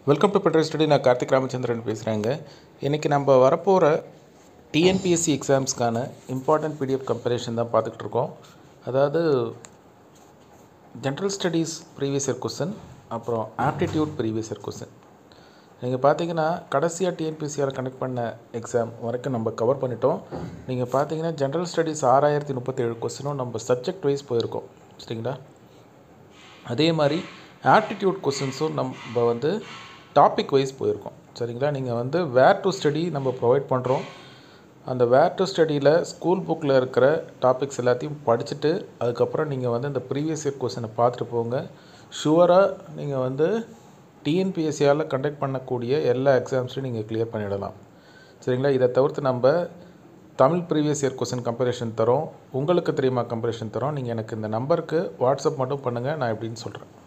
welcome to petrol study நான் கார்த்திக் ராமச்சந்திரன் பேசுகிறேங்க இன்றைக்கி நம்ம வரப்போகிற டிஎன்பிஎஸ்சி எக்ஸாம்ஸ்க்கான இம்பார்ட்டன்ட் பிடிஎஃப் கம்பேரிஷன் தான் பார்த்துக்கிட்டு இருக்கோம் அதாவது general studies previous year question அப்புறம் ஆப்டிடியூட் ப்ரீவியஸ் இயர் கொஸ்டின் நீங்கள் பார்த்தீங்கன்னா கடைசியாக டிஎன்பிஎஸ்சியால் கனெக்ட் பண்ண எக்ஸாம் வரைக்கும் நம்ம கவர் பண்ணிட்டோம் நீங்கள் பார்த்தீங்கன்னா ஜென்ரல் ஸ்டடீஸ் ஆறாயிரத்தி முப்பத்தேழு கொஸ்டினும் நம்ம சப்ஜெக்ட் வைஸ் போயிருக்கோம் சரிங்களா அதே மாதிரி ஆப்டிடியூட் கொஸ்டின்ஸும் நம்ம வந்து டாபிக் வைஸ் போயிருக்கோம் சரிங்களா நீங்கள் வந்து வேர் டு ஸ்டடி நம்ம ப்ரொவைட் பண்ணுறோம் அந்த வேர் டு ஸ்டடியில் ஸ்கூல் புக்கில் இருக்கிற டாபிக்ஸ் எல்லாத்தையும் படிச்சுட்டு அதுக்கப்புறம் நீங்கள் வந்து இந்த ப்ரீவியஸ் இயர் கொஸ்டினை பார்த்துட்டு போங்க ஷுவராக நீங்கள் வந்து டிஎன்பிஎஸ்சியால் கண்டக்ட் பண்ணக்கூடிய எல்லா எக்ஸாம்ஸையும் நீங்கள் கிளியர் பண்ணிடலாம் சரிங்களா இதை தவிர்த்து நம்ம Tamil previous year question comparison தரோம் உங்களுக்கு தெரியுமா கம்பேரிஷன் தரோம் நீங்கள் எனக்கு இந்த நம்பருக்கு வாட்ஸ்அப் மட்டும் பண்ணுங்கள் நான் எப்படின்னு சொல்கிறேன்